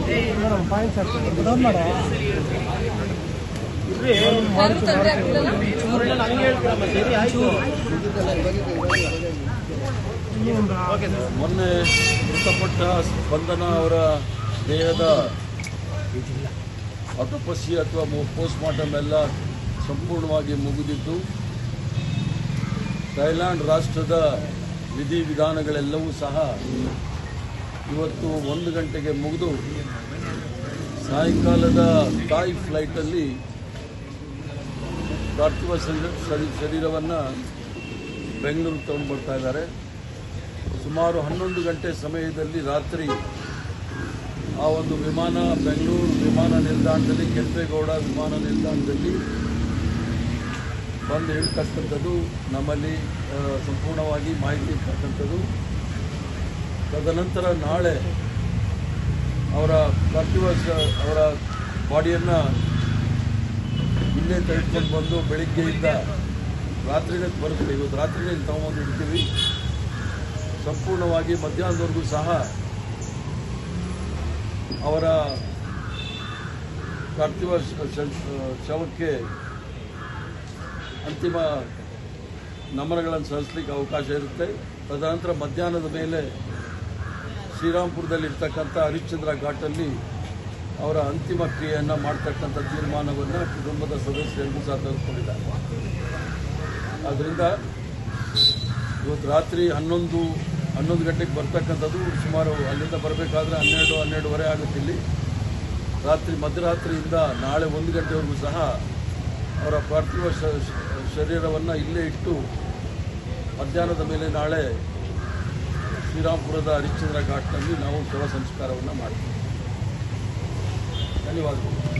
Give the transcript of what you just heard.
ಯಾರು ತೊಂದರೆ ಆಗ್ತಿಲ್ಲ ಮೊನ್ನೆ ಮೃತಪಟ್ಟ ಸ್ಪಂದನ ಅವರ ದೇಹದ ಆಟೋಪಸಿ ಅಥವಾ ಪೋಸ್ಟ್ ಮಾರ್ಟಮ್ ಎಲ್ಲ ಸಂಪೂರ್ಣವಾಗಿ ಮುಗಿದಿದ್ದು ಥೈಲ್ಯಾಂಡ್ ರಾಷ್ಟ್ರದ ವಿಧಿವಿಧಾನಗಳೆಲ್ಲವೂ ಸಹ ಇವತ್ತು ಒಂದು ಗಂಟೆಗೆ ಮುಗಿದು ಸಾಯಂಕಾಲದ ತಾಯಿ ಫ್ಲೈಟಲ್ಲಿ ಪಾರ್ಥಿವ ಶರೀ ಶರೀರವನ್ನು ಬೆಂಗಳೂರಿಗೆ ತಗೊಂಡು ಬರ್ತಾ ಇದ್ದಾರೆ ಸುಮಾರು ಹನ್ನೊಂದು ಗಂಟೆ ಸಮಯದಲ್ಲಿ ರಾತ್ರಿ ಆ ಒಂದು ವಿಮಾನ ಬೆಂಗಳೂರು ವಿಮಾನ ನಿಲ್ದಾಣದಲ್ಲಿ ಕೆಂಪೇಗೌಡ ವಿಮಾನ ನಿಲ್ದಾಣದಲ್ಲಿ ಬಂದು ಇಳ್ತಕ್ಕಂಥದ್ದು ನಮ್ಮಲ್ಲಿ ಆ, ಸಂಪೂರ್ಣವಾಗಿ ಮಾಹಿತಿ ಇರ್ತಕ್ಕಂಥದ್ದು ತದನಂತರ ನಾಳೆ ಅವರ ಪಾರ್ಥಿವ ಶ- ಅವರ ಬಾಡಿಯನ್ನು ಇಲ್ಲೇ ತೆಗೆದುಕೊಂಡು ಬಂದು ಬೆಳಿಗ್ಗೆಯಿಂದ ರಾತ್ರಿನೇ ಬರುತ್ತೆ ಇವತ್ತು ರಾತ್ರಿನೇ ಇಲ್ಲಿ ತಗೊಂಬಂದು ಇಡ್ತೀವಿ ಸಂಪೂರ್ಣವಾಗಿ ಮಧ್ಯಾಹ್ನದವರೆಗೂ ಸಹ ಅವರ ಪಾರ್ಥಿವ ಶ- ಶ- ಶವಕ್ಕೆ ಅಂತಿಮ ನಮನಗಳನ್ನು ಸಲ್ಲಿಸಲಿಕ್ಕೆ ಅವಕಾಶ ಇರುತ್ತೆ ತದನಂತರ ಮಧ್ಯಾಹ್ನದ ಮೇಲೆ ಶ್ರೀರಾಮ್ಪುರದಲ್ಲಿರ್ತಕ್ಕಂಥ ಹರಿಶ್ಚಂದ್ರ ಘಾಟಲ್ಲಿ ಅವರ ಅಂತಿಮ ಕ್ರಿಯೆಯನ್ನು ಮಾಡ್ತಕ್ಕಂಥ ತೀರ್ಮಾನವನ್ನು ಕುಟುಂಬದ ಸದಸ್ಯರಿಗೂ ಸಹ ತೆಗೆದುಕೊಂಡಿದ್ದಾರೆ ಆದ್ದರಿಂದ ಇವತ್ತು ರಾತ್ರಿ ಹನ್ನೊಂದು ಹನ್ನೊಂದು ಗಂಟೆಗೆ ಬರ್ತಕ್ಕಂಥದ್ದು ಸುಮಾರು ಅಲ್ಲಿಂದ ಬರಬೇಕಾದ್ರೆ ಹನ್ನೆರಡು ಹನ್ನೆರಡುವರೆ ಆಗುತ್ತೆ ಇಲ್ಲಿ ರಾತ್ರಿ ಮಧ್ಯರಾತ್ರಿಯಿಂದ ನಾಳೆ ಒಂದು ಗಂಟೆವರೆಗೂ ಸಹ ಅವರ ಪಾರ್ಥಿವ ಶ- ಶ- ಶರೀರವನ್ನು ಇಲ್ಲೇ ಇಟ್ಟು ಮಧ್ಯಾಹ್ನದ ಮೇಲೆ ನಾಳೆ ಶ್ರೀರಾಮ್ಪುರದ ಹರಿಶ್ಚಂದ್ರ ಘಾಟ್ನಲ್ಲಿ ನಾವು ಶವ ಸಂಸ್ಕಾರವನ್ನು ಮಾಡ್ತೀವಿ ಧನ್ಯವಾದಗಳು